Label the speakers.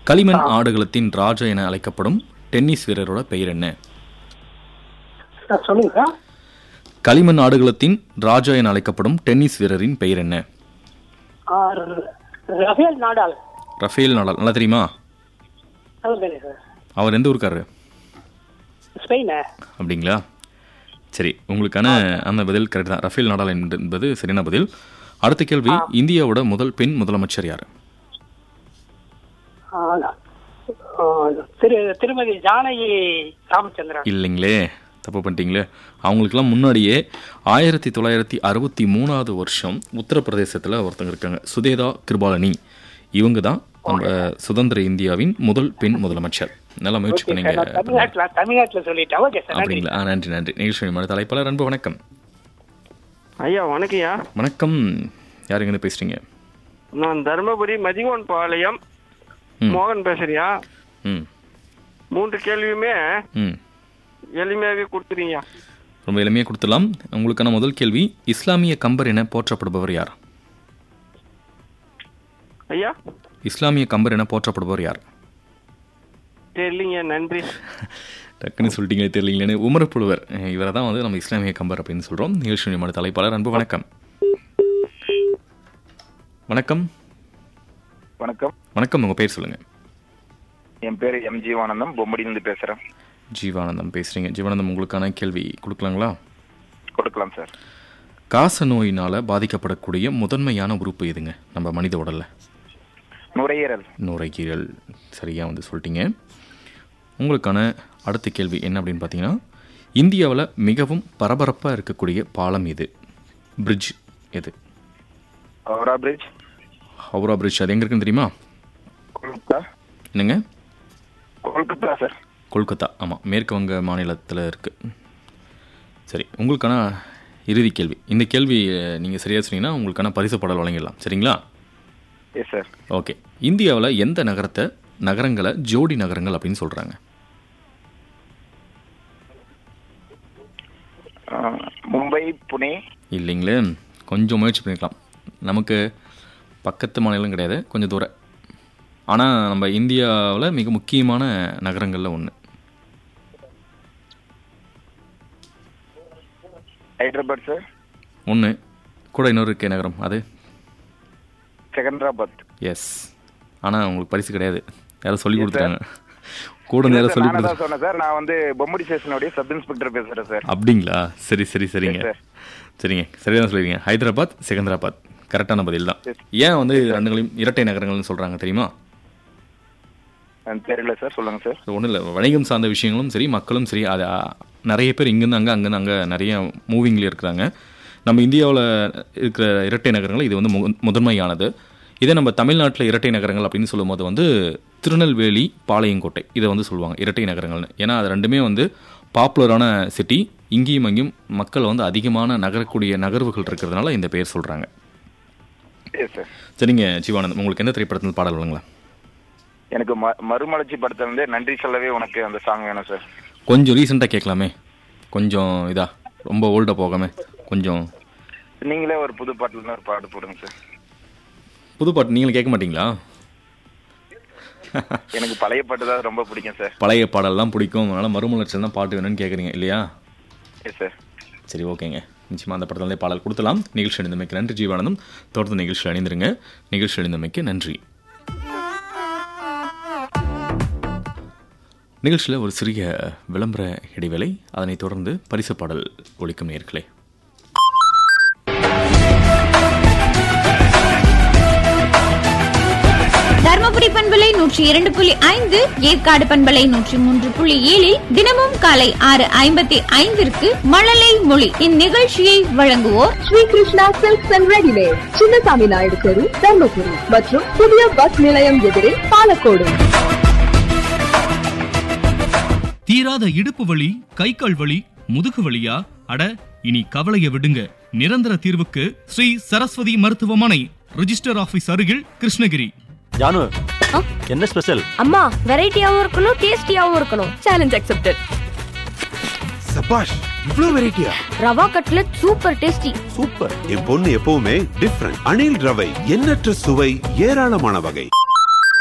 Speaker 1: களிமண் ஆடுகளத்தின் ராஜா என அழைக்கப்படும் டென்னிஸ் வீரரோட பெயர் என்ன
Speaker 2: சார் சொல்லுங்க சார்
Speaker 1: களிமண் ஆடுகளத்தின் ராஜா என அழைக்கப்படும் டென்னிஸ் வீரரின் பெயர் என்ன
Speaker 2: ஆ, ர- ரஃபேல் நாடால்
Speaker 1: ரஃபேல் நடால் நல்லா தெரியுமா
Speaker 2: அது தெரியும் சார்
Speaker 1: அவர் எந்த ஊருக்காரரு
Speaker 2: ஸ்பெயினு
Speaker 1: அப்படிங்களா சரி உங்களுக்கான அந்த பதில் கரெக்ட் தான் ரஃபேல் நடால் என்பது சரியான பதில் அடுத்த கேள்வி இந்தியாவோட முதல் பெண் முதலமைச்சர் யார்
Speaker 2: ஆ, ஆ, திரு திருமதி ஜானகி ராமச்சந்திரன்
Speaker 1: இல்லைங்களே தப்பு பண்ணிட்டீங்களே அவங்களுக்கெல்லாம் முன்னாடியே ஆயிரத்தி தொள்ளாயிரத்தி அறுபத்தி மூணாவது வருஷம் உத்தரப்பிரதேசத்தில் ஒருத்தங்க இருக்காங்க சுதேதா கிருபாலனி இவங்க தான் நம்ம சுதந்திர இந்தியாவின் முதல் பெண் முதலமைச்சர் நல்லா முயற்சி பண்ணீங்க
Speaker 2: நான் தமிழ்நாட்டில் தமிழ்நாட்டில் சொல்லிட்டேன் ஓகே சார் நன்றி
Speaker 1: அப்படிங்களா ஆ நன்றி நன்றி நிகழ்ச்சி மன தலைப்பாளர் அன்பு வணக்கம்
Speaker 3: ஐயா வணக்கம்யா
Speaker 1: வணக்கம் யாருங்க பேசுறீங்க
Speaker 3: நான் தருமபுரி மதிகோன் பாளையம்
Speaker 1: ம்.
Speaker 3: மோகன் பேசுறியா
Speaker 1: ம்
Speaker 3: மூன்று கேள்வியுமே
Speaker 1: ம்
Speaker 3: எளிமையாவே கொடுத்துறீங்க
Speaker 1: ரொம்ப எளிமையாக கொடுத்துடலாம் உங்களுக்கான முதல் கேள்வி இஸ்லாமிய கம்பர் என போற்றப்படுபவர் யார்
Speaker 3: ஐயா
Speaker 1: இஸ்லாமிய கம்பர் என போற்றப்படுபவர் யார்
Speaker 3: தெரியலீங்க நன்றி
Speaker 1: டக்குன்னு சொல்லிட்டீங்களே தெரியலீங்களேன்னு உமர் புலுவர் இவரை தான் வந்து நம்ம இஸ்லாமிய கம்பர் அப்படின்னு சொல்கிறோம் நிகழ்ச்சி நியமன தலைப்பாளர் அன்பு வணக்கம் வணக்கம்
Speaker 4: வணக்கம்
Speaker 1: வணக்கம் உங்கள் பேர் சொல்லுங்கள்
Speaker 4: என் பேர் எம் ஜீவானந்தம் பொம்மடியிலிருந்து பேசுறேன்
Speaker 1: ஜீவானந்தம் பேசுகிறீங்க ஜீவானந்தம் உங்களுக்கான கேள்வி கொடுக்கலாங்களா
Speaker 4: கொடுக்கலாம் சார்
Speaker 1: காச நோயினால் பாதிக்கப்படக்கூடிய முதன்மையான உறுப்பு எதுங்க நம்ம மனித உடலில்
Speaker 4: நுரையீரல்
Speaker 1: நுரையீரல் சரியாக வந்து சொல்லிட்டீங்க உங்களுக்கான அடுத்த கேள்வி என்ன அப்படின்னு பார்த்தீங்கன்னா இந்தியாவில் மிகவும் பரபரப்பாக இருக்கக்கூடிய பாலம் எது பிரிட்ஜ் எது
Speaker 4: ஹவுரா பிரிட்ஜ்
Speaker 1: ஹவுரா பிரிட்ஜ் அது எங்கே இருக்குன்னு தெரியுமா
Speaker 4: கொல்கத்தா
Speaker 1: என்னங்க
Speaker 4: கொல்கத்தா சார்
Speaker 1: கொல்கத்தா ஆமாம் மேற்கு வங்க மாநிலத்தில் இருக்குது சரி உங்களுக்கான இறுதி கேள்வி இந்த கேள்வி நீங்கள் சரியாக சொன்னீங்கன்னா உங்களுக்கான பரிசு பாடல் வழங்கிடலாம் சரிங்களா
Speaker 4: எஸ் சார்
Speaker 1: ஓகே இந்தியாவில் எந்த நகரத்தை நகரங்களை ஜோடி நகரங்கள் அப்படின்னு சொல்கிறாங்க
Speaker 4: மும்பை புனே
Speaker 1: இல்லைங்களே கொஞ்சம் முயற்சி பண்ணிக்கலாம் நமக்கு பக்கத்து மாநிலம் கிடையாது கொஞ்சம் தூரம் ஆனால் நம்ம இந்தியாவில் மிக முக்கியமான நகரங்களில் ஒன்று
Speaker 4: ஹைதராபாத் சார்
Speaker 1: ஒன்று கூட இன்னொரு இருக்கே நகரம் அது
Speaker 4: செகந்திராபாத்
Speaker 1: எஸ் ஆனால் உங்களுக்கு பரிசு கிடையாது யாரும் சொல்லி
Speaker 4: Yes, sir.
Speaker 1: கொடுத்துட்டாங்க கூட நேரம் சொல்லி
Speaker 4: நான்
Speaker 1: கொடுத்து
Speaker 4: தான் சொன்னேன் சார் நான் வந்து பொம்மடி ஸ்டேஷனுடைய சப் இன்ஸ்பெக்டர் பேசுறேன் சார்
Speaker 1: அப்படிங்களா சரி சரி சரிங்க
Speaker 4: Yes, sir.
Speaker 1: சரிங்க சரியாக சொல்லிடுங்க ஹைதராபாத் செகந்திராபாத் கரெக்டான பதில் தான்
Speaker 4: Yes.
Speaker 1: ஏன் வந்து ரெண்டுகளையும் இரட்டை நகரங்கள்னு சொல்கிறாங்க தெரியுமா
Speaker 4: எனக்கு தெரியல சார் சொல்லுங்க சார்
Speaker 1: ஒன்றும் இல்லை வணிகம் சார்ந்த விஷயங்களும் சரி மக்களும் சரி அது அ, நிறைய பேர் இங்கேருந்து அங்கே அங்கேருந்து அங்கே நிறைய மூவிங்கில் இருக்கிறாங்க நம்ம இந்தியாவில் இருக்கிற இரட்டை நகரங்கள் இது வந்து மு- முதன்மையானது இதே நம்ம தமிழ்நாட்டில் இரட்டை நகரங்கள் அப்படின்னு சொல்லும்போது வந்து திருநெல்வேலி பாளையங்கோட்டை இதை வந்து சொல்லுவாங்க இரட்டை நகரங்கள்னு ஏன்னா அது ரெண்டுமே வந்து பாப்புலரான சிட்டி இங்கேயும் அங்கேயும் மக்கள் வந்து அதிகமான நகரக்கூடிய நகர்வுகள் இருக்கிறதுனால இந்த பெயர் சொல்கிறாங்க
Speaker 4: எஸ் சார்
Speaker 1: சரிங்க ஜீவானந்த் உங்களுக்கு எந்த திரைப்படத்தில் பாடல் வழங்களா
Speaker 4: எனக்கு ம மறுமலர்ச்சி படத்துல இருந்து நன்றி சொல்லவே உனக்கு அந்த சாங் வேணும் சார்
Speaker 1: கொஞ்சம் ரீசெண்டாக கேட்கலாமே கொஞ்சம் இதா ரொம்ப ஓல்டாக போகாம கொஞ்சம்
Speaker 4: நீங்களே ஒரு புது பாட்டுல இருந்து ஒரு பாட்டு போடுங்க சார்
Speaker 1: புது பாட்டு நீங்களும் கேட்க மாட்டீங்களா
Speaker 4: எனக்கு பழைய பாட்டு தான் ரொம்ப பிடிக்கும் சார்
Speaker 1: பழைய பாடல்லாம் பிடிக்கும் அதனால் மறுமலர்ச்சியில் தான் பாட்டு வேணும்னு கேட்குறீங்க இல்லையா
Speaker 4: எஸ் சார்
Speaker 1: சரி ஓகேங்க நிச்சயமாக அந்த படத்துலேயே பாடல் கொடுத்தலாம் நிகழ்ச்சி அணிந்தமைக்கு நன்றி ஜீவானந்தம் தொடர்ந்து நிகழ்ச்சி அணிந்திருங்க நிகழ்ச்சி அணிந்தமைக்கு நன்றி நிகழ்ச்சியில் ஒரு சிறிய விளம்பர இடைவேளை அதனைத் தொடர்ந்து பரிசு பாடல் ஒழிக்கும் நேர்களே
Speaker 5: தர்மபுரி பண்பலை நூற்றி இரண்டு புள்ளி ஐந்து ஏற்காடு பண்பலை நூற்றி மூன்று புள்ளி ஏழில் தினமும் காலை ஆறு ஐம்பத்தி ஐந்திற்கு மழலை மொழி இந்நிகழ்ச்சியை வழங்குவோர்
Speaker 6: Sri Krishna silks and readymade Chinnasamy Naidu தெரு தர்மபுரி மற்றும் புதிய பஸ் நிலையம் எதிரே பாலக்கோடு
Speaker 7: தீராத இடுப்பு வலி கை கால் வலி முதுகு வலியா அட இனி கவலைய விடுங்க நிரந்தர தீர்வுக்கு ஸ்ரீ சரஸ்வதி மருத்துவமனை ரிஜிஸ்டர் ஆபீஸ் அருகில் கிருஷ்ணகிரி
Speaker 8: ஜானு என்ன ஸ்பெஷல்
Speaker 6: அம்மா வெரைட்டியாவும் இருக்கணும் டேஸ்டியாவும் இருக்கணும் சேலஞ்ச் அக்செப்டட்
Speaker 9: சபாஷ் இவ்ளோ வெரைட்டியா
Speaker 6: rava cutlet super tasty
Speaker 8: super
Speaker 9: என் பொண்ணு எப்பவுமே டிஃப்ரெண்ட் அணில் ரவை எண்ணற்ற சுவை ஏராளமான வகை